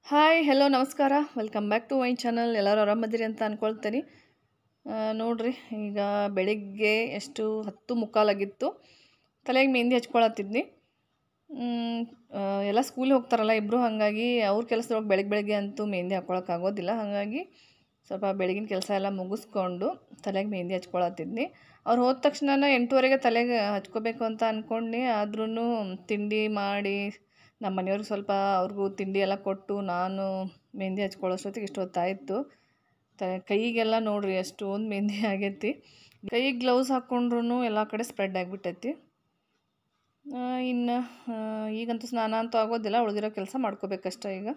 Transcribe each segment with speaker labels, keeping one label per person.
Speaker 1: hi hello ನಮಸ್ಕಾರ welcome back to vine channel ಎಲ್ಲರೂ ಆರಾಮದಿರಿ ಅಂತ ಅಂದ್ಕೊಳ್ತೀನಿ ಆ, ನೋಡ್ರಿ ಈಗ ಬೆಳಿಗ್ಗೆ ಎಷ್ಟು ಹತ್ತು ಮುಕ್ಕಾಲಾಗಿತ್ತು ತಲೆಗೆ ಮೆಹಂದಿ ಹಚ್ಕೊಳತ್ತಿದ್ನಿ ಮ್, ಆ, ಎಲ್ಲ ಸ್ಕೂಲಿಗೆ ಹೋಗ್ತಾರಲ್ಲ ಇಬ್ಬರು ಹಾಗಾಗಿ ಅವ್ರ ಕೆಲಸದೊಳಗೆ ಬೆಳಗ್ಗೆ ಬೆಳಗ್ಗೆ ಅಂತೂ ಮೆಹಂದಿ ಹಾಕ್ಕೊಳಕ್ಕೆ ಆಗೋದಿಲ್ಲ ಹಾಗಾಗಿ ಸ್ವಲ್ಪ ಬೆಳಗಿನ ಕೆಲಸ ಎಲ್ಲ ಮುಗಿಸ್ಕೊಂಡು ತಲೆಗೆ ಮೆಹಂದಿ ಹಚ್ಕೊಳತ್ತಿದ್ನಿ ಅವ್ರು ಹೋದ ತಕ್ಷಣ ಎಂಟೂವರೆಗೆ ತಲೆಗೆ ಹಚ್ಕೋಬೇಕು ಅಂತ ಅಂದ್ಕೊಂಡು ಆದ್ರೂ ತಿಂಡಿ ಮಾಡಿ ನಮ್ಮ ಮನೆಯವ್ರಿಗೆ ಸ್ವಲ್ಪ ಅವ್ರಿಗೂ ತಿಂಡಿ ಎಲ್ಲ ಕೊಟ್ಟು ನಾನು ಮೆಹಂದಿ ಹಚ್ಕೊಳ್ಳೋಷ್ಟೊತ್ತಿಗೆ ಇಷ್ಟೊತ್ತಾಯಿತು ತ ಕೈಗೆಲ್ಲ ನೋಡ್ರಿ ಅಷ್ಟೊಂದು ಮೆಹಂದಿ ಆಗೈತಿ ಕೈಗೆ ಗ್ಲೌಸ್ ಹಾಕ್ಕೊಂಡ್ರು ಎಲ್ಲ ಕಡೆ ಸ್ಪ್ರೆಡ್ ಆಗಿಬಿಟ್ಟೈತಿ ಇನ್ನು ಈಗಂತೂ ಸ್ನಾನ ಅಂತೂ ಆಗೋದಿಲ್ಲ ಉಳಿದಿರೋ ಕೆಲಸ ಮಾಡ್ಕೋಬೇಕಷ್ಟೇ ಈಗ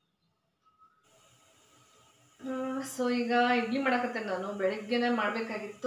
Speaker 1: ಸೊ ಈಗ ಇಡ್ಲಿ ಮಾಡಕತ್ತೇನೆ ನಾನು ಬೆಳಿಗ್ಗೆನೇ ಮಾಡಬೇಕಾಗಿತ್ತು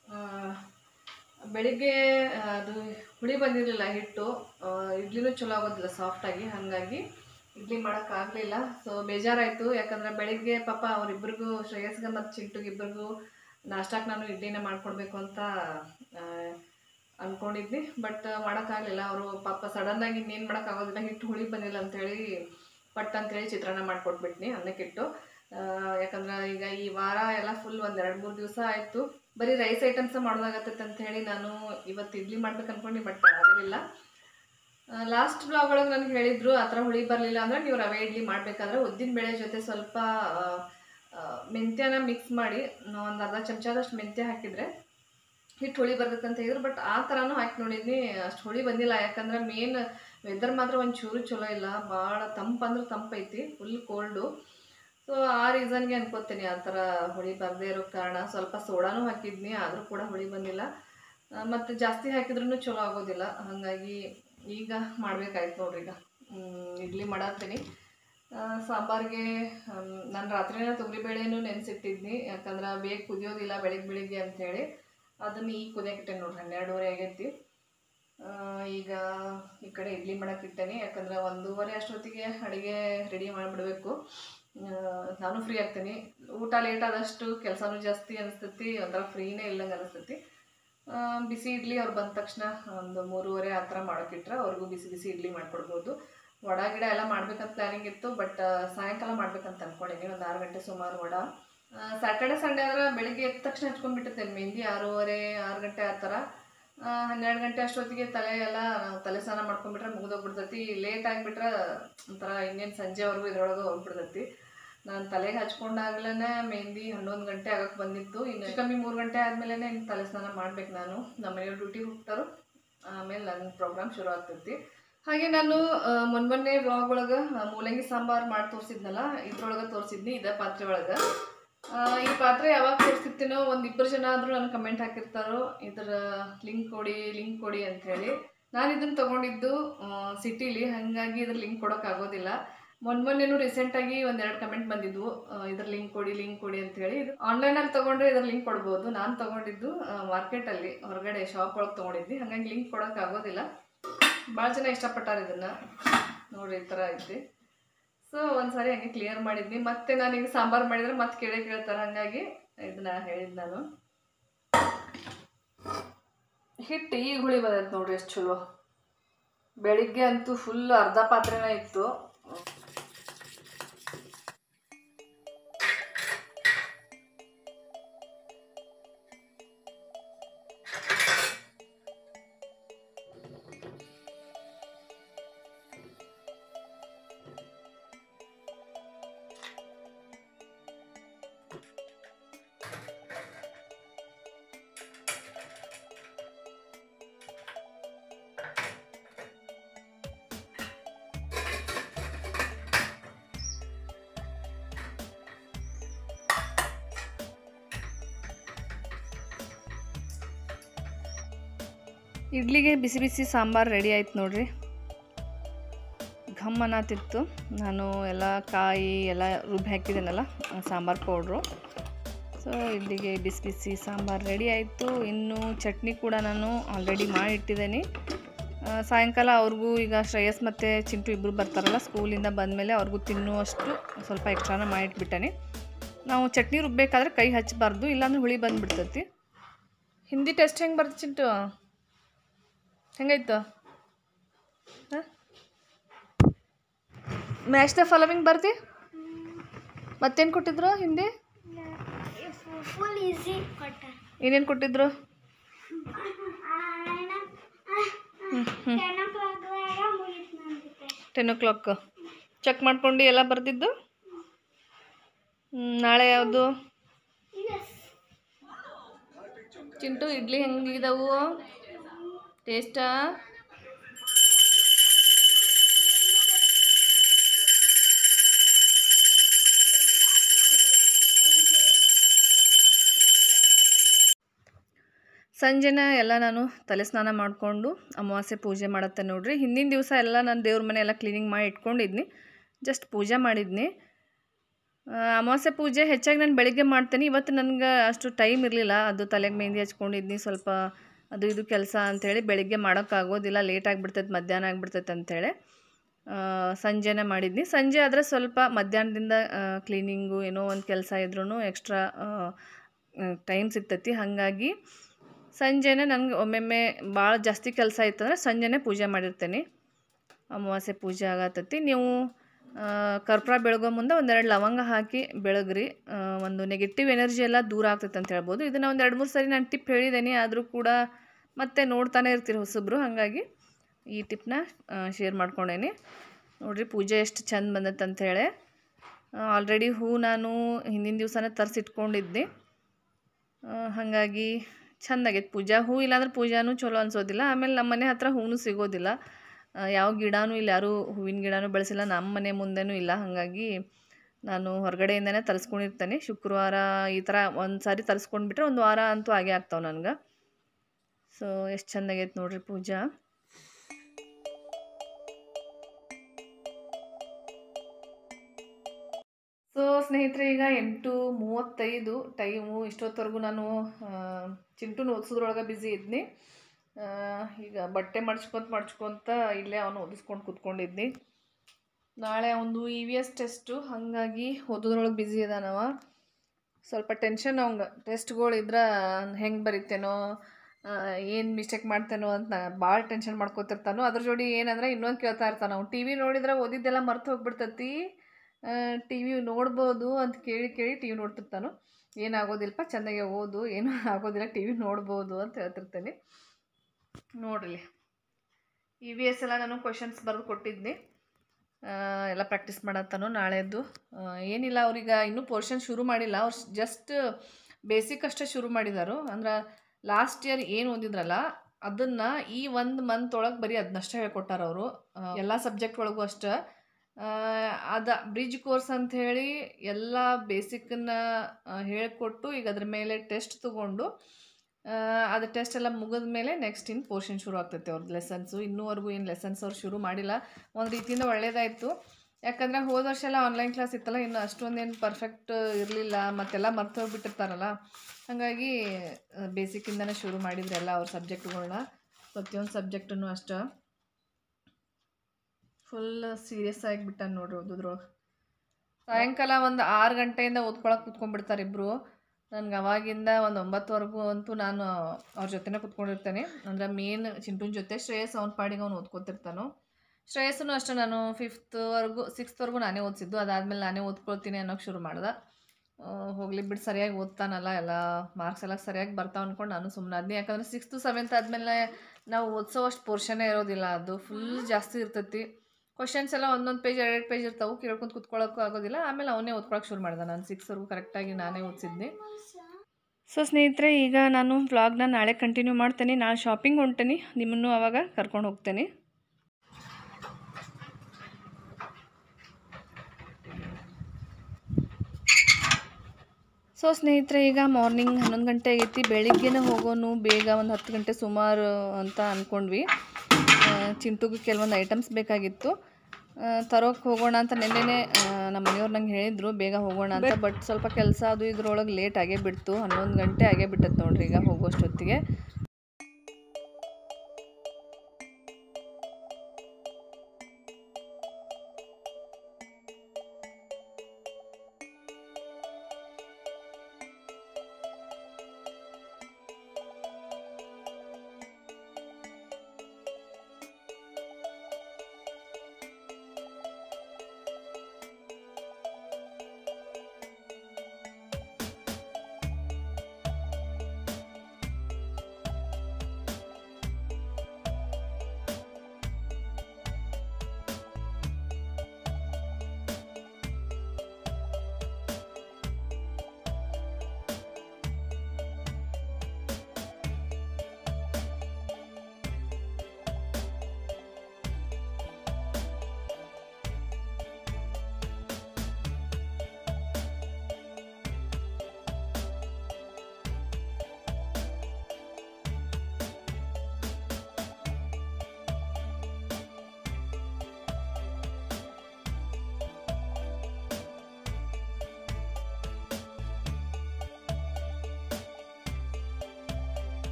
Speaker 1: ಬೆಳಿಗ್ಗೆ ಆ, ಅದು ಹುಳಿ ಬಂದಿರಲಿಲ್ಲ ಹಿಟ್ಟು ಆ, ಇಡ್ಲಿನೂ ಚಲೋ ಆಗೋದಿಲ್ಲ ಸಾಫ್ಟಾಗಿ ಹಾಗಾಗಿ ಇಡ್ಲಿ ಮಾಡೋಕ್ಕಾಗಲಿಲ್ಲ ಸೊ ಬೇಜಾರಾಯಿತು ಯಾಕಂದರೆ ಬೆಳಿಗ್ಗೆ ಪಾಪ ಅವರಿಬ್ಬರಿಗೂ ಶ್ರೇಯಸ್ಗೆ ಮತ್ತು ಚಿಂಟುಗೆ ಇಬ್ಬರಿಗೂ ನಾಷ್ಟಾಕ್ಕೆ ನಾನು ಇಡ್ಲಿನ ಮಾಡಿಕೊಡ್ಬೇಕು ಅಂತ ಆ, ಅಂದ್ಕೊಂಡಿದ್ವಿ ಬಟ್ ಮಾಡೋಕ್ಕಾಗಲಿಲ್ಲ ಅವರು ಪಾಪ ಸಡನ್ನಾಗಿ ಇನ್ನೇನು ಮಾಡೋಕ್ಕಾಗೋದಿಲ್ಲ ಹಿಟ್ಟು ಹುಳಿ ಬಂದಿಲ್ಲ ಅಂಥೇಳಿ ಪಟ್ ಅಂತೇಳಿ ಚಿತ್ರಾನ್ನ ಮಾಡಿಕೊಟ್ಬಿಟ್ನಿ ಅನ್ನಕ್ಕಿಟ್ಟು ಆ, ಯಾಕಂದ್ರೆ ಈಗ ಈ ವಾರ ಎಲ್ಲ ಫುಲ್ ಒಂದು ಎರಡು ಮೂರು ದಿವಸ ಆಯಿತು ಬರೀ ರೈಸ್ ಐಟಮ್ಸ್ ಮಾಡೋದಾಗತ್ತೈತೆ ಅಂತ ಹೇಳಿ ನಾನು ಇವತ್ತು ಇಡ್ಲಿ ಮಾಡ್ಬೇಕು ಅನ್ಕೊಂಡು ಬಟ್ ಆಗಲಿಲ್ಲ ಲಾಸ್ಟ್ ಬ್ಲಾಗ್ ಒಳಗೆ ನನಗೆ ಹೇಳಿದ್ರು ಆ ಥರ ಹುಳಿ ಬರಲಿಲ್ಲ ಅಂದರೆ ನೀವು ರವೆ ಇಡ್ಲಿ ಮಾಡಬೇಕಾದ್ರೆ ಉದ್ದಿನ ಬೇಳೆ ಜೊತೆ ಸ್ವಲ್ಪ ಆ, ಆ, ಮೆಂತ್ಯನ ಮಿಕ್ಸ್ ಮಾಡಿ ಒಂದು ಅರ್ಧ ಚಮಚದಷ್ಟು ಮೆಂತ್ಯ ಹಾಕಿದರೆ ಹಿಟ್ಟು ಹುಳಿ ಬರ್ತೈತೆ ಅಂತ ಹೇಳಿದ್ರು ಬಟ್ ಆ ಥರನೂ ಹಾಕಿ ನೋಡಿದ್ನಿ ಅಷ್ಟು ಹುಳಿ ಬಂದಿಲ್ಲ ಯಾಕಂದ್ರೆ ಮೇನ್ ವೆದರ್ ಮಾತ್ರ ಒಂದು ಚೂರು ಚಲೋ ಇಲ್ಲ ಭಾಳ ತಂಪು ಅಂದ್ರೆ ತಂಪೈತಿ ಫುಲ್ ಕೋಲ್ಡು ಸೊ ಆ ರೀಸನ್ಗೆ ಅನ್ಕೋತೀನಿ ಆ ಥರ ಹುಳಿ ಬರದೇ ಇರೋ ಕಾರಣ ಸ್ವಲ್ಪ ಸೋಡಾನು ಹಾಕಿದ್ನಿ ಆದರೂ ಕೂಡ ಹುಳಿ ಬಂದಿಲ್ಲ ಆ, ಮತ್ತು ಜಾಸ್ತಿ ಹಾಕಿದ್ರೂ ಚಲೋ ಆಗೋದಿಲ್ಲ ಹಾಗಾಗಿ ಈಗ ಮಾಡ್ಬೇಕಾಯ್ತು ನೋಡ್ರಿ ಈಗ ಹ್ಮ್, ಇಡ್ಲಿ ಮಾಡತ್ತೀನಿ ಆ, ಸಾಂಬಾರಿಗೆ ನಾನು ರಾತ್ರಿನೇ ತೊಗರಿಬೇಳೆನೂ ನೆನೆಸಿಟ್ಟಿದ್ನಿ ಯಾಕಂದ್ರೆ ಬೇಗ ಕುದಿಯೋದಿಲ್ಲ ಬೆಳಿಗ್ಗೆ ಬೆಳಿಗ್ಗೆ ಅಂಥೇಳಿ ಅದನ್ನು ಈಗ ಕುದಿಯಕ್ಕಿಟ್ಟೆ ನೋಡ್ರಿ ಹನ್ನೆರಡುವರೆ ಆಗೈತಿ ಆ, ಈಗ ಈ ಕಡೆ ಇಡ್ಲಿ ಮಾಡಕ್ಕಿಟ್ಟೇನಿ ಯಾಕಂದ್ರೆ ಒಂದೂವರೆ ಅಷ್ಟೊತ್ತಿಗೆ ಅಡುಗೆ ರೆಡಿ ಮಾಡಿಬಿಡ್ಬೇಕು ನಾನು ಫ್ರೀ ಆಗ್ತೀನಿ ಊಟ ಲೇಟ್ ಆದಷ್ಟು ಕೆಲಸನೂ ಜಾಸ್ತಿ ಅನಿಸ್ತೈತಿ ಒಂಥರ ಫ್ರೀನೇ ಇಲ್ಲಂಗೆ ಅನಿಸ್ತೈತಿ ಆ, ಬಿಸಿ ಇಡ್ಲಿ ಅವ್ರು ಬಂದ ತಕ್ಷಣ ಒಂದು ಮೂರುವರೆ ಆ ಥರ ಮಾಡೋಕ್ಕಿಟ್ರೆ ಅವ್ರಿಗೂ ಬಿಸಿ ಬಿಸಿ ಇಡ್ಲಿ ಮಾಡ್ಕೊಡ್ಬೋದು ವಡ ಗಿಡ ಎಲ್ಲ ಮಾಡ್ಬೇಕಂತ ಪ್ಲ್ಯಾನಿಂಗ್ ಇತ್ತು ಬಟ್ ಸಾಯಂಕಾಲ ಮಾಡ್ಬೇಕಂತ ಅಂದ್ಕೊಂಡಿದ್ದೀನಿ ಒಂದು ಆರು ಗಂಟೆ ಸುಮಾರು ವಡ ಸ್ಯಾಟರ್ಡೆ ಸಂಡೇ ಆದರೆ ಬೆಳಿಗ್ಗೆ ಎದ್ದ ತಕ್ಷಣ ಹಚ್ಕೊಂಡ್ಬಿಟ್ಟಿರ್ತೇನೆ ಮೆಹಂದಿ ಆರೂವರೆ ಆರು ಗಂಟೆ ಆ ಥರ ಆ, ಹನ್ನೆರಡು ಗಂಟೆ ಅಷ್ಟೊತ್ತಿಗೆ ತಲೆ ಎಲ್ಲ ನಾವು ತಲೆ ಸ್ನಾನ ಮಾಡ್ಕೊಂಡ್ಬಿಟ್ರೆ ಮುಗಿದೋಗ್ಬಿಡ್ತೈತಿ ಲೇಟ್ ಆಗಿಬಿಟ್ರೆ ಒಂಥರ ಇನ್ನೇನು ಸಂಜೆವರೆಗೂ ಇದ್ರೊಳಗೆ ಹೋಗ್ಬಿಡ್ತೈತಿ ನಾನು ತಲೆಗೆ ಹಚ್ಕೊಂಡಾಗ್ಲೇ ಮೆಹಂದಿ ಹನ್ನೊಂದು ಗಂಟೆ ಆಗಕ್ಕೆ ಬಂದಿತ್ತು ಇನ್ನು ಹೆಚ್ಚು ಕಮ್ಮಿ ಮೂರು ಗಂಟೆ ಆದಮೇಲೆ ಇನ್ನು ತಲೆ ಸ್ನಾನ ಮಾಡ್ಬೇಕು ನಾನು ನಮ್ಮ ಮನೆಯವ್ರು ಡ್ಯೂಟಿಗೆ ಹೋಗ್ತಾರೋ ಆಮೇಲೆ ನನ್ನ ಪ್ರೋಗ್ರಾಮ್ ಶುರು ಆಗ್ತೈತಿ ಹಾಗೆ ನಾನು ಆ, ಮೊನ್ನೆ ಮೊನ್ನೆ ವ್ಲಾಗ್ ಒಳಗೆ ಮೂಲಂಗಿ ಸಾಂಬಾರು ಮಾಡಿ ತೋರಿಸಿದ್ನಲ್ಲ ಇದ್ರೊಳಗೆ ತೋರಿಸಿದ್ನಿ ಇದೇ ಪಾತ್ರೆ ಒಳಗೆ ಆ, ಈ ಪಾತ್ರೆ ಯಾವಾಗ ತೋರಿಸ್ತಿರ್ತೀನೋ ಒಂದು ಇಬ್ಬರು ಜನ ಆದರೂ ನನಗೆ ಕಮೆಂಟ್ ಹಾಕಿರ್ತಾರೋ ಇದರ ಲಿಂಕ್ ಕೊಡಿ ಲಿಂಕ್ ಕೊಡಿ ಅಂಥೇಳಿ ನಾನು ಇದನ್ನು ತೊಗೊಂಡಿದ್ದು ಸಿಟಿಲಿ ಹಾಗಾಗಿ ಇದ್ರ ಲಿಂಕ್ ಕೊಡೋಕ್ಕಾಗೋದಿಲ್ಲ ಮೊನ್ನೆ ಮೊನ್ನೆನೂ ರೀಸೆಂಟಾಗಿ ಒಂದೆರಡು ಕಮೆಂಟ್ ಬಂದಿದ್ವು ಆ, ಇದ್ರ ಲಿಂಕ್ ಕೊಡಿ ಲಿಂಕ್ ಕೊಡಿ ಅಂತೇಳಿ ಇದು ಆನ್ಲೈನಲ್ಲಿ ತೊಗೊಂಡ್ರೆ ಇದ್ರ ಲಿಂಕ್ ಕೊಡ್ಬೋದು ನಾನು ತೊಗೊಂಡಿದ್ದು ಮಾರ್ಕೆಟಲ್ಲಿ ಹೊರಗಡೆ ಶಾಪ್ ಒಳಗೆ ತೊಗೊಂಡಿದ್ವಿ ಹಾಗಾಗಿ ಲಿಂಕ್ ಕೊಡೋಕ್ಕಾಗೋದಿಲ್ಲ ಭಾಳ ಜನ ಇಷ್ಟಪಟ್ಟಾರ ಇದನ್ನು ನೋಡ್ರಿ ಈ ಥರ ಐತಿ ಸೊ ಒಂದ್ಸಾರಿ ಹಂಗೆ ಕ್ಲಿಯರ್ ಮಾಡಿದ್ನಿ ಮತ್ತೆ ನಾನು ಈಗ ಸಾಂಬಾರು ಮಾಡಿದ್ರೆ ಮತ್ತೆ ಕೇಳೇ ಕೇಳ್ತಾರೆ ಹಾಗಾಗಿ ಇದನ್ನ ಹೇಳಿದ್ ನಾನು ಹಿಟ್ಟು ಈಗ ಹುಳಿ ಬಂದೈತೆ ನೋಡ್ರಿ ಎಷ್ಟು ಚಲೋ ಬೆಳಿಗ್ಗೆ ಅಂತೂ ಫುಲ್ ಅರ್ಧ ಪಾತ್ರೆನ ಇತ್ತು ಇಡ್ಲಿಗೆ ಬಿಸಿ ಬಿಸಿ ಸಾಂಬಾರು ರೆಡಿ ಆಯ್ತು ನೋಡ್ರಿ ಘಮ್ ಅನ್ನತಿತ್ತು ನಾನು ಎಲ್ಲ ಕಾಯಿ ಎಲ್ಲ ರುಬ್ಬಿ ಹಾಕಿದ್ದೇನಲ್ಲ ಸಾಂಬಾರು ಪೌಡ್ರು ಸೊ ಇಡ್ಲಿಗೆ ಬಿಸಿ ಬಿಸಿ ಸಾಂಬಾರು ರೆಡಿ ಆಯಿತು ಇನ್ನು ಚಟ್ನಿ ಕೂಡ ನಾನು ಆಲ್ರೆಡಿ ಮಾಡಿಟ್ಟಿದ್ದೀನಿ ಆ, ಸಾಯಂಕಾಲ ಅವ್ರಿಗೂ ಈಗ ಶ್ರೇಯಸ್ ಮತ್ತು ಚಿಂಟು ಇಬ್ಬರು ಬರ್ತಾರಲ್ಲ ಸ್ಕೂಲಿಂದ ಬಂದಮೇಲೆ ಅವ್ರಿಗೂ ತಿನ್ನುವಷ್ಟು ಸ್ವಲ್ಪ ಎಕ್ಸ್ಟ್ರಾನ ಮಾಡಿಟ್ಬಿಟ್ಟೇನೆ ನಾವು ಚಟ್ನಿ ರುಬ್ಬೇಕಾದ್ರೆ ಕೈ ಹಚ್ಚಬಾರ್ದು ಇಲ್ಲಾಂದ್ರೆ ಹುಳಿ ಬಂದುಬಿಡ್ತೈತಿ ಹಿಂದಿ ಟೆಸ್ಟ್ ಹೆಂಗೆ ಬರ್ತು ಚಿಂಟು ಹೆಂಗಾಯ್ತು ಹಾಂ ಮ್ಯಾಚ್ ದ ಫಾಲೋವಿಂಗ್ ಬರ್ತಿ ಮತ್ತೇನು ಕೊಟ್ಟಿದ್ರು ಹಿಂದಿ
Speaker 2: ಫುಲ್ ಈಸಿ ಕೊಟ್ಟ
Speaker 1: ಏನೇನು ಕೊಟ್ಟಿದ್ರು
Speaker 2: ಟೆನ್ ಓ ಕ್ಲಾಕ್ದಾಗ ಮುಗೀತು ನಂದು
Speaker 1: ಟೆನ್ ಓ ಕ್ಲಾಕ್ ಚೆಕ್ ಮಾಡ್ಕೊಂಡು ಎಲ್ಲ ಬರ್ದಿದ್ದು ಹ್ಮ್, ನಾಳೆ ಯಾವುದು ಚಿಂಟು ಇಡ್ಲಿ ಹೆಂಗಿದಾವು ಟೇಸ್ಟಾ ಸಂಜೆನ ಎಲ್ಲ ನಾನು ತಲೆ ಸ್ನಾನ ಮಾಡಿಕೊಂಡು ಅಮಾವಾಸ್ಯೆ ಪೂಜೆ ಮಾಡತ್ತೆ ನೋಡ್ರಿ ಹಿಂದಿನ ದಿವಸ ಎಲ್ಲ ನಾನು ದೇವ್ರ ಮನೆ ಎಲ್ಲ ಕ್ಲೀನಿಂಗ್ ಮಾಡಿ ಇಟ್ಕೊಂಡಿದ್ನಿ ಜಸ್ಟ್ ಪೂಜೆ ಮಾಡಿದ್ನಿ ಆ, ಅಮಾವಾಸ್ಯೆ ಪೂಜೆ ಹೆಚ್ಚಾಗಿ ನಾನು ಬೆಳಿಗ್ಗೆ ಮಾಡ್ತೇನೆ ಇವತ್ತು ನನಗೆ ಅಷ್ಟು ಟೈಮ್ ಇರಲಿಲ್ಲ ಅದು ತಲೆಗೆ ಮೆಹಂದಿ ಹಚ್ಕೊಂಡಿದ್ನಿ ಸ್ವಲ್ಪ ಅದು ಇದು ಕೆಲಸ ಅಂಥೇಳಿ ಬೆಳಿಗ್ಗೆ ಮಾಡೋಕ್ಕಾಗೋದಿಲ್ಲ ಲೇಟ್ ಆಗಿಬಿಡ್ತೈತೆ ಮಧ್ಯಾಹ್ನ ಆಗಿಬಿಡ್ತೈತೆ ಅಂಥೇಳಿ ಸಂಜೆನೇ ಮಾಡಿದ್ನಿ ಸಂಜೆ ಆದರೆ ಸ್ವಲ್ಪ ಮಧ್ಯಾಹ್ನದಿಂದ ಕ್ಲೀನಿಂಗು ಏನೋ ಒಂದು ಕೆಲಸ ಇದ್ರೂ ಎಕ್ಸ್ಟ್ರಾ ಟೈಮ್ ಸಿಗ್ತೈತಿ ಹಾಗಾಗಿ ಸಂಜೆನೇ ನನಗೆ ಒಮ್ಮೊಮ್ಮೆ ಭಾಳ ಜಾಸ್ತಿ ಕೆಲಸ ಇತ್ತಂದ್ರೆ ಸಂಜೆನೇ ಪೂಜೆ ಮಾಡಿರ್ತೇನೆ ಅಮಾವಾಸ್ಯೆ ಪೂಜೆ ಆಗತ್ತೈತಿ ನೀವು ಆ, ಕರ್ಪೂರ ಬೆಳಗೋ ಮುಂದೆ ಒಂದೆರಡು ಲವಂಗ ಹಾಕಿ ಬೆಳಗ್ರಿ ಆ, ಒಂದು ನೆಗೆಟಿವ್ ಎನರ್ಜಿ ಎಲ್ಲ ದೂರ ಆಗ್ತೈತೆ ಅಂತ ಹೇಳ್ಬೋದು ಇದನ್ನು ಒಂದು ಎರಡು ಮೂರು ಸರಿ ನಾನು ಟಿಪ್ ಹೇಳಿದ್ದೇನೆ ಆದರೂ ಕೂಡ ಮತ್ತೆ ನೋಡ್ತಾನೆ ಇರ್ತೀರಿ ಹೊಸಬ್ರು ಹಾಗಾಗಿ ಈ ಟಿಪ್ನ ಶೇರ್ ಮಾಡ್ಕೊಂಡೇನಿ ನೋಡ್ರಿ ಪೂಜೆ ಎಷ್ಟು ಚಂದ ಬಂದೈತೆ ಅಂಥೇಳಿ ಆಲ್ರೆಡಿ ಹೂ ನಾನು ಹಿಂದಿನ ದಿವಸನೇ ತರಿಸಿಟ್ಕೊಂಡಿದ್ದೆ ಹಾಗಾಗಿ ಚೆಂದಾಗೈತೆ ಪೂಜಾ ಹೂ ಇಲ್ಲಾಂದ್ರೆ ಪೂಜಾನೂ ಚಲೋ ಅನ್ಸೋದಿಲ್ಲ ಆಮೇಲೆ ನಮ್ಮ ಮನೆ ಹತ್ರ ಹೂನು ಸಿಗೋದಿಲ್ಲ ಆ, ಯಾವ ಗಿಡನೂ ಇಲ್ಲಿ ಯಾರೂ ಹೂವಿನ ಗಿಡನೂ ಬೆಳೆಸಿಲ್ಲ ನಮ್ಮ ಮನೆ ಮುಂದೆನೂ ಇಲ್ಲ ಹಾಗಾಗಿ ನಾನು ಹೊರಗಡೆಯಿಂದನೇ ತರಿಸ್ಕೊಂಡಿರ್ತೇನೆ ಶುಕ್ರವಾರ ಈ ಥರ ಒಂದು ಸಾರಿ ತರಿಸ್ಕೊಂಡ್ಬಿಟ್ರೆ ಒಂದು ವಾರ ಅಂತೂ ಆಗೇ ಆಗ್ತಾವೆ ನನಗೆ ಸೊ ಎಷ್ಟು ಚೆಂದಾಗೈತೆ ನೋಡ್ರಿ ಪೂಜಾ ಸೊ ಸ್ನೇಹಿತರೆ ಈಗ ಎಂಟು ಮೂವತ್ತೈದು ಟೈಮು ಇಷ್ಟೊತ್ತವರೆಗೂ ನಾನು ಆ, ಚಿಂಟುನ ಓದಿಸೋದ್ರೊಳಗೆ ಬ್ಯುಸಿ ಇದ್ನಿ ಆ, ಈಗ ಬಟ್ಟೆ ಮಡ್ಚ್ಕೊಂತ ಮಡ್ಚ್ಕೊಂತ ಇಲ್ಲೇ ಅವನು ಓದಿಸ್ಕೊಂಡು ಕೂತ್ಕೊಂಡಿದ್ನಿ ನಾಳೆ ಒಂದು ಇ ವಿ ಎಸ್ ಟೆಸ್ಟು ಹಾಗಾಗಿ ಓದೋದ್ರೊಳಗೆ ಬ್ಯುಸಿ ಇದಾನವ ಸ್ವಲ್ಪ ಟೆನ್ಷನ್ ಅವಂಗ ಟೆಸ್ಟ್ಗಳಿದ್ರೆ ಹೆಂಗೆ ಬರಿತೇನೋ ಏನು ಮಿಸ್ಟೇಕ್ ಮಾಡ್ತೇನೋ ಅಂತ ಭಾಳ ಟೆನ್ಷನ್ ಮಾಡ್ಕೋತಿರ್ತಾನೋ ಅದ್ರ ಜೋಡಿ ಏನಂದ್ರೆ ಇನ್ನೊಂದು ಕೇಳ್ತಾ ಇರ್ತಾನೆ ಅವ್ನು ಟಿ ವಿ ನೋಡಿದ್ರೆ ಓದಿದ್ದೆಲ್ಲ ಮರ್ತು ಹೋಗ್ಬಿಡ್ತೈತಿ ಟಿ ವಿ ನೋಡ್ಬೋದು ಅಂತ ಕೇಳಿ ಕೇಳಿ ಟಿ ವಿ ನೋಡ್ತಿರ್ತಾನು ಏನಾಗೋದಿಲ್ಲಪ್ಪ ಚೆನ್ನಾಗೆ ಓದು ಏನೂ ಆಗೋದಿಲ್ಲ ಟಿ ವಿ ನೋಡ್ಬೋದು ಅಂತ ಹೇಳ್ತಿರ್ತೇನೆ ನೋಡ್ರಿ ಇ ವಿ ಎಸ್ ಎಲ್ಲ ನಾನು ಕ್ವಶನ್ಸ್ ಬರೆದು ಕೊಟ್ಟಿದ್ನಿ ಆ, ಎಲ್ಲ ಪ್ರಾಕ್ಟೀಸ್ ಮಾಡತ್ತಾನು ನಾಳೆದ್ದು ಆ, ಏನಿಲ್ಲ ಅವ್ರೀಗ ಇನ್ನೂ ಪೋರ್ಷನ್ ಶುರು ಮಾಡಿಲ್ಲ ಅವ್ರು ಜಸ್ಟ್ ಬೇಸಿಕ್ ಅಷ್ಟೇ ಶುರು ಮಾಡಿದಾರು ಅಂದ್ರೆ ಲಾಸ್ಟ್ ಇಯರ್ ಏನು ಓದಿದ್ರಲ್ಲ ಅದನ್ನು ಈ ಒಂದು ಮಂತ್ ಒಳಗೆ ಬರೀ ಅದನ್ನಷ್ಟೇ ಹೇಳ್ಕೊಟ್ಟಾರ ಅವರು ಎಲ್ಲ ಸಬ್ಜೆಕ್ಟ್ ಒಳಗೂ ಅಷ್ಟೇ ಅದು ಬ್ರಿಡ್ಜ್ ಕೋರ್ಸ್ ಅಂತ ಹೇಳಿ ಎಲ್ಲ ಬೇಸಿಕ್ಕನ್ನ ಹೇಳಿಕೊಟ್ಟು ಈಗ ಅದ್ರ ಮೇಲೆ ಟೆಸ್ಟ್ ತೊಗೊಂಡು ಅದು ಟೆಸ್ಟ್ ಎಲ್ಲ ಮುಗಿದ ಮೇಲೆ ನೆಕ್ಸ್ಟ್ ಇನ್ನು ಪೋರ್ಷನ್ ಶುರು ಆಗ್ತೈತೆ ಅವ್ರದ್ದು ಲೆಸನ್ಸು ಇನ್ನೂವರೆಗೂ ಏನು ಲೆಸನ್ಸ್ ಅವ್ರು ಶುರು ಮಾಡಿಲ್ಲ ಒಂದು ರೀತಿಯಿಂದ ಒಳ್ಳೇದಾಯಿತು ಯಾಕಂದರೆ ಹೋದ ವರ್ಷ ಎಲ್ಲ ಆನ್ಲೈನ್ ಕ್ಲಾಸ್ ಇತ್ತಲ್ಲ ಇನ್ನು ಅಷ್ಟೊಂದೇನು ಪರ್ಫೆಕ್ಟ್ ಇರಲಿಲ್ಲ ಮತ್ತೆಲ್ಲ ಮರ್ತು ಹೋಗ್ಬಿಟ್ಟಿರ್ತಾರಲ್ಲ ಹಾಗಾಗಿ ಬೇಸಿಕ್ಕಿಂದನೇ ಶುರು ಮಾಡಿದ್ರೆಲ್ಲ ಅವ್ರ ಸಬ್ಜೆಕ್ಟ್ಗಳನ್ನ ಪ್ರತಿಯೊಂದು ಸಬ್ಜೆಕ್ಟನ್ನು ಅಷ್ಟೇ ಫುಲ್ ಸೀರಿಯಸ್ ಆಗಿಬಿಟ್ಟ ನೋಡ್ರಿ ಓದೋದ್ರೊಳಗೆ ಸಾಯಂಕಾಲ ಒಂದು ಆರು ಗಂಟೆಯಿಂದ ಓದ್ಕೊಳಕ್ಕೆ ಕೂತ್ಕೊಂಡ್ಬಿಡ್ತಾರೆ ಇಬ್ಬರು ನನಗೆ ಅವಾಗಿಂದ ಒಂದು ಒಂಬತ್ತುವರೆಗೂ ಅಂತೂ ನಾನು ಅವ್ರ ಜೊತೆನೇ ಕೂತ್ಕೊಂಡಿರ್ತೇನೆ ಅಂದರೆ ಮೇನ್ ಚಿಂಟುನ ಜೊತೆ ಶ್ರೇಯಸ್ ಅವ್ನ ಪಾಡಿಗೆ ಅವ್ನು ಓದ್ಕೊತಿರ್ತಾನು ಶ್ರೇಯಸ್ಸನ್ನು ಅಷ್ಟೇ ನಾನು ಫಿಫ್ತ್ವರೆಗೂ ಸಿಕ್ಸ್ತ್ವರೆಗೂ ನಾನೇ ಓದಿಸಿದ್ದು ಅದಾದಮೇಲೆ ನಾನೇ ಓದ್ಕೊಳ್ತೀನಿ ಅನ್ನೋಕೆ ಶುರು ಮಾಡ್ದೆ ಹೋಗ್ಲಿ ಬಿಟ್ಟು ಸರಿಯಾಗಿ ಓದ್ತಾನಲ್ಲ ಎಲ್ಲ ಮಾರ್ಕ್ಸ್ ಎಲ್ಲ ಸರಿಯಾಗಿ ಬರ್ತಾವ ಅಂದ್ಕೊಂಡು ನಾನು ಸುಮ್ಮನೆ ಅದನ್ನೇ ಯಾಕಂದರೆ ಸಿಕ್ಸ್ತು ಸೆವೆಂತ್ ಆದಮೇಲೆ ನಾವು ಓದಿಸೋ ಅಷ್ಟು ಪೋರ್ಷನ್ನೇ ಇರೋದಿಲ್ಲ ಅದು ಫುಲ್ ಜಾಸ್ತಿ ಇರ್ತೈತಿ ಕ್ವಶನ್ಸ್ ಎಲ್ಲ ಒಂದೊಂದು ಪೇಜ್ ಎರಡು ಪೇಜ್ ಇರ್ತಾವೆ ಕೇಳ್ಕೊಂಡು ಕುತ್ಕೊಳ್ಳೋಕ್ಕೂ ಆಗೋದಿಲ್ಲ ಆಮೇಲೆ ಅವನೇ ಓದ್ಕೊಳಕ್ಕೆ ಶುರು ಮಾಡ್ದೆ ನಾನು ಸಿಕ್ಸ್ವರೆಗೂ ಕರೆಕ್ಟಾಗಿ ನಾನೇ ಓದಿಸಿದ್ನಿ ಸೊ ಸ್ನೇಹಿತರೆ ಈಗ ನಾನು ವ್ಲಾಗ್ನ ನಾಳೆ ಕಂಟಿನ್ಯೂ ಮಾಡ್ತೇನೆ ನಾಳೆ ಶಾಪಿಂಗ್ ಹೊಂಟೇನಿ ನಿಮ್ಮನ್ನು ಅವಾಗ ಕರ್ಕೊಂಡು ಹೋಗ್ತೇನೆ ಸೊ ಸ್ನೇಹಿತರೆ ಈಗ ಮಾರ್ನಿಂಗ್ ಹನ್ನೊಂದು ಗಂಟೆ ಆಗೈತಿ ಬೆಳಿಗ್ಗೆನೇ ಹೋಗೋನು ಬೇಗ ಒಂದು ಹತ್ತು ಗಂಟೆ ಸುಮಾರು ಅಂತ ಅಂದ್ಕೊಂಡ್ವಿ ಆ, ಚಿಂಟುಗೆ ಕೆಲವೊಂದು ಐಟಮ್ಸ್ ಬೇಕಾಗಿತ್ತು ತರೋಕೆ ಹೋಗೋಣ ಅಂತ ನಿನ್ನೆನೇ ನಮ್ಮ ಮನೆಯವ್ರು ನಂಗೆ ಹೇಳಿದರು ಬೇಗ ಹೋಗೋಣ ಅಂತ ಬಟ್ ಸ್ವಲ್ಪ ಕೆಲಸ ಅದು ಇದ್ರೊಳಗೆ ಲೇಟ್ ಆಗೇ ಬಿಡ್ತು ಹನ್ನೊಂದು ಗಂಟೆ ಆಗೇ ಬಿಟ್ಟೈತೆ ನೋಡ್ರಿ ಈಗ ಹೋಗೋಷ್ಟೊತ್ತಿಗೆ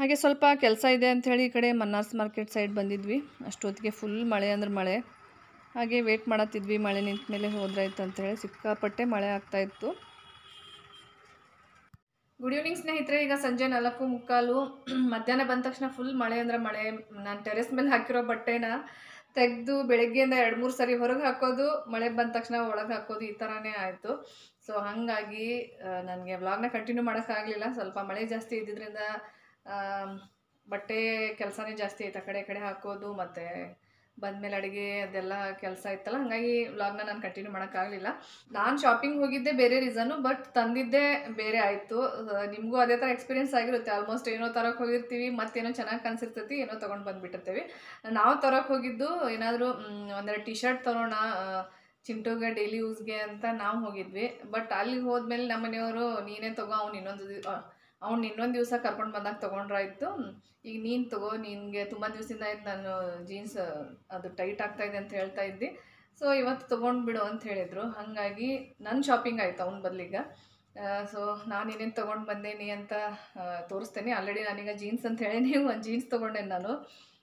Speaker 1: ಹಾಗೆ ಸ್ವಲ್ಪ ಕೆಲಸ ಇದೆ ಅಂಥೇಳಿ ಈ ಕಡೆ ಮನ್ನಾರ್ಸ್ ಮಾರ್ಕೆಟ್ ಸೈಡ್ ಬಂದಿದ್ವಿ ಅಷ್ಟೊತ್ತಿಗೆ ಫುಲ್ ಮಳೆ ಅಂದ್ರೆ ಮಳೆ ಹಾಗೆ ವೇಟ್ ಮಾಡತ್ತಿದ್ವಿ ಮಳೆ ನಿಂತ ಮೇಲೆ ಹೋದ್ರಾಯ್ತು ಅಂತೇಳಿ ಸಿಕ್ಕಾಪಟ್ಟೆ ಮಳೆ ಆಗ್ತಾಯಿತ್ತು ಗುಡ್ ಈವ್ನಿಂಗ್ ಸ್ನೇಹಿತರೆ ಈಗ ಸಂಜೆ ನಾಲ್ಕು ಮುಕ್ಕಾಲು ಮಧ್ಯಾಹ್ನ ಬಂದ ತಕ್ಷಣ ಫುಲ್ ಮಳೆ ಅಂದ್ರೆ ಮಳೆ ನಾನು ಟೆರೆಸ್ ಮೇಲೆ ಹಾಕಿರೋ ಬಟ್ಟೆನ ತೆಗೆದು ಬೆಳಗ್ಗೆಯಿಂದ ಎರಡು ಮೂರು ಸರಿ ಹೊರಗೆ ಹಾಕೋದು ಮಳೆ ಬಂದ ತಕ್ಷಣ ಒಳಗೆ ಹಾಕೋದು ಈ ಥರನೇ ಆಯಿತು ಸೊ ಹಾಗಾಗಿ ನನಗೆ ವ್ಲಾಗ್ನ ಕಂಟಿನ್ಯೂ ಮಾಡೋಕ್ಕಾಗಲಿಲ್ಲ ಸ್ವಲ್ಪ ಮಳೆ ಜಾಸ್ತಿ ಇದ್ದಿದ್ದರಿಂದ ಆ, ಬಟ್ಟೆ ಕೆಲಸನೇ ಜಾಸ್ತಿ ಆಯ್ತು ಆ ಕಡೆ ಈ ಕಡೆ ಹಾಕೋದು ಮತ್ತು ಬಂದಮೇಲೆ ಅಡುಗೆ ಅದೆಲ್ಲ ಕೆಲಸ ಇತ್ತಲ್ಲ ಹಾಗಾಗಿ ವ್ಲಾಗ್ನ ನಾನು ಕಂಟಿನ್ಯೂ ಮಾಡೋಕ್ಕಾಗಲಿಲ್ಲ ನಾನು ಶಾಪಿಂಗ್ ಹೋಗಿದ್ದೆ ಬೇರೆ ರೀಸನು ಬಟ್ ತಂದಿದ್ದೇ ಬೇರೆ ಆಯಿತು ನಿಮಗೂ ಅದೇ ಥರ ಎಕ್ಸ್ಪೀರಿಯನ್ಸ್ ಆಗಿರುತ್ತೆ ಆಲ್ಮೋಸ್ಟ್ ಏನೋ ತರಕ್ಕೆ ಹೋಗಿರ್ತೀವಿ ಮತ್ತೇನೋ ಚೆನ್ನಾಗಿ ಕಾಣಿಸಿರ್ತೈತಿ ಏನೋ ತೊಗೊಂಡು ಬಂದುಬಿಟ್ಟಿರ್ತೀವಿ ನಾವು ತರಕ್ಕೆ ಹೋಗಿದ್ದು ಏನಾದರೂ ಒಂದೆರಡು ಟಿ ಶರ್ಟ್ ತೊಗೊಳೋಣ ಚಿಂಟುಗೆ ಡೈಲಿ ಯೂಸ್ಗೆ ಅಂತ ನಾವು ಹೋಗಿದ್ವಿ ಬಟ್ ಅಲ್ಲಿಗೆ ಹೋದ್ಮೇಲೆ ನಮ್ಮ ಮನೆಯವರು ನೀನೇ ತಗೋ ಅವ್ನು ಇನ್ನೊಂದು ಅವ್ನು ಇನ್ನೊಂದು ದಿವಸ ಕರ್ಕೊಂಡು ಬಂದಾಗ ತೊಗೊಂಡ್ರಾಯ್ತು ಈಗ ನೀನು ತಗೋ ನಿನಗೆ ತುಂಬ ದಿವಸದಿಂದ ಆಯ್ತು ನಾನು ಜೀನ್ಸ್ ಅದು ಟೈಟ್ ಆಗ್ತಾ ಇದೆ ಅಂತ ಹೇಳ್ತಾ ಇದ್ದಿ ಸೊ ಇವತ್ತು ತೊಗೊಂಡ್ಬಿಡು ಅಂತ ಹೇಳಿದರು ಹಾಗಾಗಿ ನನ್ನ ಶಾಪಿಂಗ್ ಆಯಿತು ಅವ್ನ ಬದಲಿಗ ಸೊ ನಾನು ಏನೇನು ತೊಗೊಂಡು ಬಂದೇನಿ ಅಂತ ಆ, ತೋರಿಸ್ತೇನೆ ಆಲ್ರೆಡಿ ನಾನೀಗ ಜೀನ್ಸ್ ಅಂತ ಹೇಳಿ ಒಂದು ಜೀನ್ಸ್ ತೊಗೊಂಡೆ ನಾನು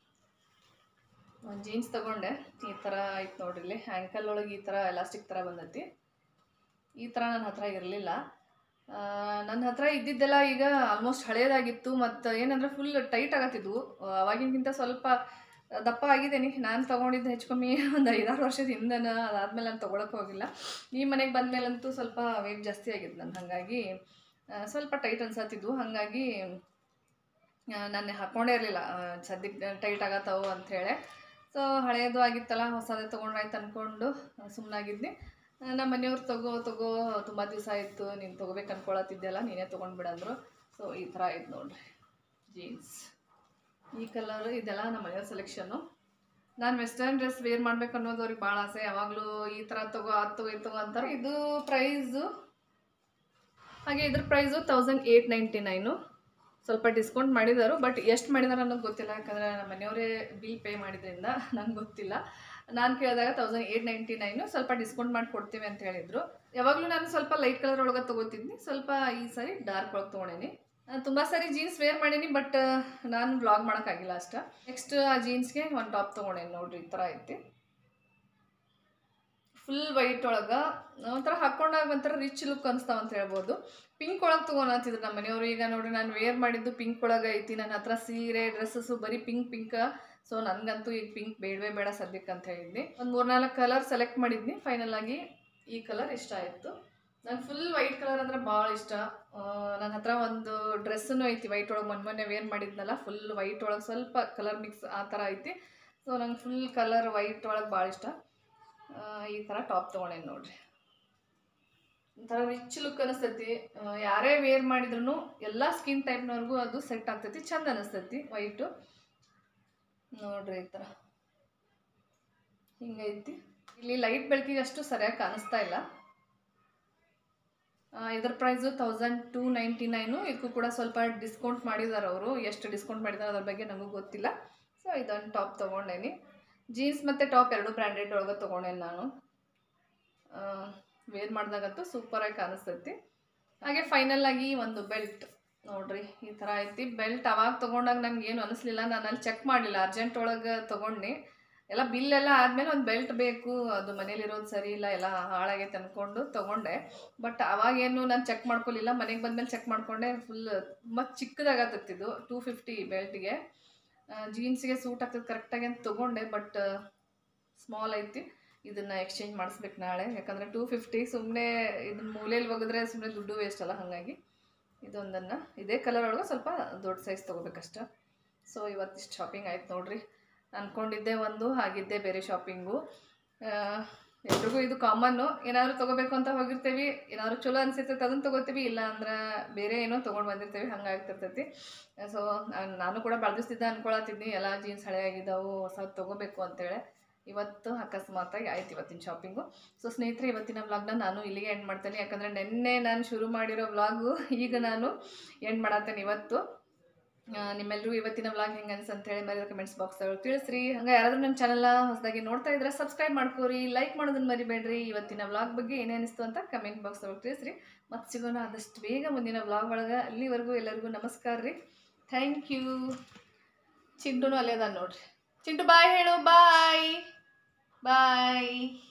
Speaker 1: ಒಂದು ಜೀನ್ಸ್ ತೊಗೊಂಡೆ ಈ ಥರ ಆಯ್ತು ನೋಡ್ರಿ ಇಲ್ಲಿ ಆ್ಯಂಕಲ್ ಒಳಗೆ ಈ ಥರ ಎಲಾಸ್ಟಿಕ್ ಥರ ಬಂದೈತಿ ಈ ಥರ ನನ್ನ ಹತ್ರ ಇರಲಿಲ್ಲ ನನ್ನ ಹತ್ರ ಇದ್ದಿದ್ದೆಲ್ಲ ಈಗ ಆಲ್ಮೋಸ್ಟ್ ಹಳೇದಾಗಿತ್ತು ಮತ್ತು ಏನಂದ್ರೆ ಫುಲ್ ಟೈಟ್ ಆಗತ್ತಿದ್ವು ಅವಾಗಿನಗಿಂತ ಸ್ವಲ್ಪ ದಪ್ಪ ಆಗಿದ್ದೇನೆ ನಾನು ತೊಗೊಂಡಿದ್ದು ಹೆಚ್ಚು ಕಮ್ಮಿ ಒಂದು ಐದಾರು ವರ್ಷದ ಹಿಂದನ ಅದಾದಮೇಲೆ ನಾನು ತೊಗೊಳಕ್ಕೆ ಹೋಗಿಲ್ಲ ಈ ಮನೆಗೆ ಬಂದಮೇಲಂತೂ ಸ್ವಲ್ಪ ವೆಯ್ಟ್ ಜಾಸ್ತಿ ಆಗಿದ್ದು ನಾನು ಹಾಗಾಗಿ ಆ, ಸ್ವಲ್ಪ ಟೈಟ್ ಅನ್ಸತ್ತಿದ್ವು ಹಾಗಾಗಿ ನಾನು ಹಾಕ್ಕೊಂಡೇ ಇರಲಿಲ್ಲ ಸದ್ಯಕ್ಕೆ ಟೈಟ್ ಆಗತ್ತವು ಅಂಥೇಳಿ ಸೊ ಹಳೇದು ಆಗಿತ್ತಲ್ಲ ಹೊಸದೇ ತೊಗೊಂಡ್ರಾಯ್ತು ಅಂದ್ಕೊಂಡು ಸುಮ್ಮನಾಗಿದ್ದೆ ನಮ್ಮ ಮನೆಯವ್ರು ತಗೋ ತಗೋ ತುಂಬ ದಿವಸ ಆಯಿತು ನೀನು ತೊಗೋಬೇಕು ಅನ್ಕೊಳತ್ತಿದ್ದೆಲ್ಲ ನೀನೇ ತೊಗೊಂಡ್ಬಿಡಂದ್ರು ಸೊ ಈ ಥರ ಆಯ್ತು ನೋಡ್ರಿ ಜೀನ್ಸ್ ಈ ಕಲರ್ ಇದೆಲ್ಲ ನಮ್ಮ ಮನೆಯವ್ರ ಸೆಲೆಕ್ಷನ್ನು ನಾನು ವೆಸ್ಟರ್ನ್ ಡ್ರೆಸ್ ವೇರ್ ಮಾಡ್ಬೇಕು ಅನ್ನೋದು ಅವ್ರಿಗೆ ಭಾಳ ಆಸೆ ಯಾವಾಗಲೂ ಈ ಥರ ತಗೋ ಅದು ತಗೋ ಇದು ತಗೋ ಅಂತಾರೆ ಇದು ಪ್ರೈಸು ಹಾಗೆ ಇದ್ರ price thousand eight ninety nine ಸ್ವಲ್ಪ ಡಿಸ್ಕೌಂಟ್ ಮಾಡಿದರು ಬಟ್ ಎಷ್ಟು ಮಾಡಿದಾರೆ ಅನ್ನೋದು ಗೊತ್ತಿಲ್ಲ ಯಾಕಂದರೆ ನಮ್ಮ ಮನೆಯವರೇ ಬಿಲ್ ಪೇ ಮಾಡಿದ್ರಿಂದ ನಂಗೆ ಗೊತ್ತಿಲ್ಲ ನಾನು ಕೇಳಿದಾಗ ತೌಸಂಡ್ ಏಯ್ಟ್ ನೈಂಟಿ ನೈನು ಸ್ವಲ್ಪ ಡಿಸ್ಕೌಂಟ್ ಮಾಡಿ ಕೊಡ್ತೀವಿ ಅಂತ ಹೇಳಿದರು ಯಾವಾಗಲೂ ನಾನು ಸ್ವಲ್ಪ ಲೈಟ್ ಕಲರ್ ಒಳಗೆ ತೊಗೋತಿದ್ನಿ ಸ್ವಲ್ಪ ಈ ಸಾರಿ ಡಾರ್ಕ್ ಒಳಗೆ ತೊಗೊಂಡೇನಿ ತುಂಬ ಸಾರಿ ಜೀನ್ಸ್ ವೇರ್ ಮಾಡೀನಿ ಬಟ್ ನಾನು ವ್ಲಾಗ್ ಮಾಡೋಕ್ಕಾಗಿಲ್ಲ ಅಷ್ಟ ನೆಕ್ಸ್ಟ್ ಆ ಜೀನ್ಸ್ಗೆ ಒಂದು ಟಾಪ್ ತೊಗೊಂಡೇನಿ ನೋಡ್ರಿ ಈ ಥರ ಐತಿ ಫುಲ್ ವೈಟ್ ಒಳಗೆ ಒಂಥರ ಹಾಕೊಂಡಾಗ ಒಂಥರ ರಿಚ್ ಲುಕ್ ಅನಿಸ್ತಾವ ಅಂತ ಹೇಳ್ಬೋದು ಪಿಂಕ್ ಒಳಗೆ ತೊಗೊಳತ್ತಿದ್ರು ನಮ್ಮ ಮನೆಯವರು ಈಗ ನೋಡ್ರಿ ನಾನು ವೇರ್ ಮಾಡಿದ್ದು ಪಿಂಕ್ ಒಳಗೆ ಐತಿ ನನ್ನ ಹತ್ರ ಸೀರೆ ಡ್ರೆಸ್ಸಸ್ಸು ಬರೀ ಪಿಂಕ್ ಪಿಂಕ್ ಸೊ ನನಗಂತೂ ಈಗ ಪಿಂಕ್ ಬೇಡವೇ ಬೇಡ ಸದ್ಯಕ್ಕೆ ಅಂತ ಹೇಳಿದ್ನಿ ಒಂದು ಮೂರ್ನಾಲ್ಕು ಕಲರ್ ಸೆಲೆಕ್ಟ್ ಮಾಡಿದ್ನಿ ಫೈನಲ್ ಆಗಿ ಈ ಕಲರ್ ಇಷ್ಟ ಆಯಿತು ನಂಗೆ ಫುಲ್ ವೈಟ್ ಕಲರ್ ಅಂದ್ರೆ ಭಾಳ ಇಷ್ಟ ನನ್ನ ಹತ್ರ ಒಂದು ಡ್ರೆಸ್ಸನ್ನು ಐತಿ ವೈಟ್ ಒಳಗೆ ಮೊನ್ನೆ ಮೊನ್ನೆ ವೇರ್ ಮಾಡಿದ್ನಲ್ಲ ಫುಲ್ ವೈಟ್ ಒಳಗೆ ಸ್ವಲ್ಪ ಕಲರ್ ಮಿಕ್ಸ್ ಆ ಥರ ಐತಿ ಸೊ ನಂಗೆ ಫುಲ್ ಕಲರ್ ವೈಟ್ ಒಳಗೆ ಭಾಳ ಇಷ್ಟ ಆ, ಈ ಥರ ಟಾಪ್ ತೊಗೊಂಡೇನಿ ನೋಡ್ರಿ ಒಂಥರ ರಿಚ್ ಲುಕ್ ಅನಿಸ್ತೈತಿ ಆ, ಯಾರೇ ವೇರ್ ಮಾಡಿದ್ರು ಎಲ್ಲ ಸ್ಕಿನ್ ಟೈಪ್ನವ್ರಿಗೂ ಅದು ಸೆಟ್ ಆಗ್ತೈತಿ ಚಂದ ಅನಿಸ್ತೈತಿ ವೈಟು ನೋಡ್ರಿ ಈ ಥರ ಹಿಂಗೈತಿ ಇಲ್ಲಿ ಲೈಟ್ ಬೆಳಕಿಗೆ ಅಷ್ಟು ಸರಿಯಾಗಿ ಕಾಣಿಸ್ತಾ ಇಲ್ಲ ಆ, ಇದ್ರ price thousand two ninety nine ಇದಕ್ಕೂ ಕೂಡ ಸ್ವಲ್ಪ ಡಿಸ್ಕೌಂಟ್ ಮಾಡಿದ್ದಾರೆ ಅವರು ಎಷ್ಟು ಡಿಸ್ಕೌಂಟ್ ಮಾಡಿದ್ದಾರೆ ಅದ್ರ ಬಗ್ಗೆ ನನಗೂ ಗೊತ್ತಿಲ್ಲ ಸೊ ಇದೊಂದು ಟಾಪ್ ತೊಗೊಂಡೇನಿ ಜೀನ್ಸ್ ಮತ್ತು ಟಾಪ್ ಎರಡು ಬ್ರ್ಯಾಂಡೆಡ್ ಒಳಗೆ ತೊಗೊಂಡೇನಿ ನಾನು ವೇರ್ ಮಾಡಿದಾಗಂತೂ ಸೂಪರಾಗಿ ಕಾಣಿಸ್ತೈತಿ ಹಾಗೆ ಫೈನಲ್ ಆಗಿ ಒಂದು ಬೆಲ್ಟ್ ನೋಡ್ರಿ ಈ ಥರ ಐತಿ ಬೆಲ್ಟ್ ಅವಾಗ ತೊಗೊಂಡಾಗ ನನಗೆ ಏನು ಅನಿಸ್ಲಿಲ್ಲ ನಾನು ಅಲ್ಲಿ ಚೆಕ್ ಮಾಡಲಿಲ್ಲ ಅರ್ಜೆಂಟ್ ಒಳಗೆ ತೊಗೊಂಡು ಎಲ್ಲ ಬಿಲ್ ಎಲ್ಲ ಆದಮೇಲೆ ಒಂದು ಬೆಲ್ಟ್ ಬೇಕು ಅದು ಮನೇಲಿರೋದು ಸರಿ ಇಲ್ಲ ಎಲ್ಲ ಹಾಳಾಗೈತೆ ಅಂದ್ಕೊಂಡು ತೊಗೊಂಡೆ ಬಟ್ ಅವಾಗೇನು ನಾನು ಚೆಕ್ ಮಾಡ್ಕೊಲಿಲ್ಲ ಮನೆಗೆ ಬಂದಮೇಲೆ ಚೆಕ್ ಮಾಡಿಕೊಂಡೆ ಫುಲ್ ತುಂಬ ಚಿಕ್ಕದಾಗತ್ತಿದ್ದು ಟೂ ಫಿಫ್ಟಿ ಬೆಲ್ಟ್ಗೆ ಜೀನ್ಸ್ಗೆ ಸೂಟ್ ಆಗ್ತದೆ ಕರೆಕ್ಟಾಗಿ ಅಂತ ತೊಗೊಂಡೆ ಬಟ್ ಸ್ಮಾಲ್ ಐತಿ ಇದನ್ನು ಎಕ್ಸ್ಚೇಂಜ್ ಮಾಡಿಸ್ಬೇಕು ನಾಳೆ ಯಾಕಂದರೆ ಟೂ ಫಿಫ್ಟಿ ಸುಮ್ಮನೆ ಇದನ್ನ ಮೂಲೆಯಲ್ಲಿ ಒಗೆದ್ರೆ ಸುಮ್ಮನೆ ದುಡ್ಡು ವೇಸ್ಟ್ ಅಲ್ಲ ಹಾಗಾಗಿ ಇದೊಂದನ್ನು ಇದೇ ಕಲರ್ ಒಳಗೆ ಸ್ವಲ್ಪ ದೊಡ್ಡ ಸೈಜ್ ತೊಗೋಬೇಕಷ್ಟ ಸೊ ಇವತ್ತಿಷ್ಟು ಶಾಪಿಂಗ್ ಆಯ್ತು ನೋಡ್ರಿ ಅಂದ್ಕೊಂಡಿದ್ದೆ ಒಂದು ಆಗಿದ್ದೆ ಬೇರೆ ಶಾಪಿಂಗು ಎಲ್ರಿಗೂ ಇದು ಕಾಮನ್ನು ಏನಾದರೂ ತೊಗೋಬೇಕು ಅಂತ ಹೋಗಿರ್ತೀವಿ ಏನಾದರೂ ಚಲೋ ಅನ್ಸಿರ್ತೈತೆ ಅದನ್ನು ತೊಗೋತೀವಿ ಇಲ್ಲ ಅಂದ್ರೆ ಬೇರೆ ಏನೋ ತೊಗೊಂಡು ಬಂದಿರ್ತೀವಿ ಹಂಗೆ ಆಗ್ತಿರ್ತೈತಿ ಸೊ ನಾನು ಕೂಡ ಭಾಳ ದಿವಸದಿಂದ ಅನ್ಕೊಳತ್ತಿದ್ನಿ ಎಲ್ಲ ಜೀನ್ಸ್ ಹಳೆ ಆಗಿದ್ದಾವು ಹೊಸ ತೊಗೋಬೇಕು ಅಂತೇಳಿ ಇವತ್ತು ಅಕಸ್ಮಾತಾಗಿ ಆಯ್ತು ಇವತ್ತಿನ ಶಾಪಿಂಗು ಸೊ ಸ್ನೇಹಿತರೆ ಇವತ್ತಿನ ವ್ಲಾಗ್ನ ನಾನು ಇಲ್ಲಿಗೆ ಎಂಡ್ ಮಾಡ್ತೇನೆ ಯಾಕಂದರೆ ನಿನ್ನೆ ನಾನು ಶುರು ಮಾಡಿರೋ ವ್ಲಾಗು ಈಗ ನಾನು ಎಂಡ್ ಮಾಡತ್ತೇನೆ ಇವತ್ತು ಆ, ನಿಮ್ಮೆಲ್ಲರೂ ಇವತ್ತಿನ ವ್ಲಾಗ್ ಹೆಂಗೆ ಅನ್ಸ್ ಅಂತ ಹೇಳಿ ಮರಿದ ಕಮೆಂಟ್ಸ್ ಬಾಕ್ಸ್ ತಿಳಿಸ್ರಿ ಹಂಗೆ ಯಾರಾದರೂ ನಮ್ಮ ಚಾನಲ್ನ ಹೊಸದಾಗಿ ನೋಡ್ತಾ ಇದ್ರೆ ಸಬ್ಸ್ಕ್ರೈಬ್ ಮಾಡ್ಕೋರಿ ಲೈಕ್ ಮಾಡೋದನ್ನ ಮರಿಬೇಡ್ರಿ ಇವತ್ತಿನ ವ್ಲಾಗ್ ಬಗ್ಗೆ ಏನೇ ಅನಿಸ್ತು ಅಂತ ಕಮೆಂಟ್ ಬಾಕ್ಸ್ ಒಳಗೆ ತಿಳಿಸ್ರಿ ಮತ್ತೆ ಸಿಗೋಣ ಆದಷ್ಟು ಬೇಗ ಮುಂದಿನ ವ್ಲಾಗ್ ಒಳಗೆ ಅಲ್ಲಿವರೆಗೂ ಎಲ್ಲರಿಗೂ ನಮಸ್ಕಾರ ರೀ ಥ್ಯಾಂಕ್ ಯು ಚಿಂಟುನು ಅಲ್ಲೇ ಅದ ನೋಡ್ರಿ ಚಿಂಟು ಬಾಯ್ ಹೇಳು ಬಾಯ್ ಬಾಯ್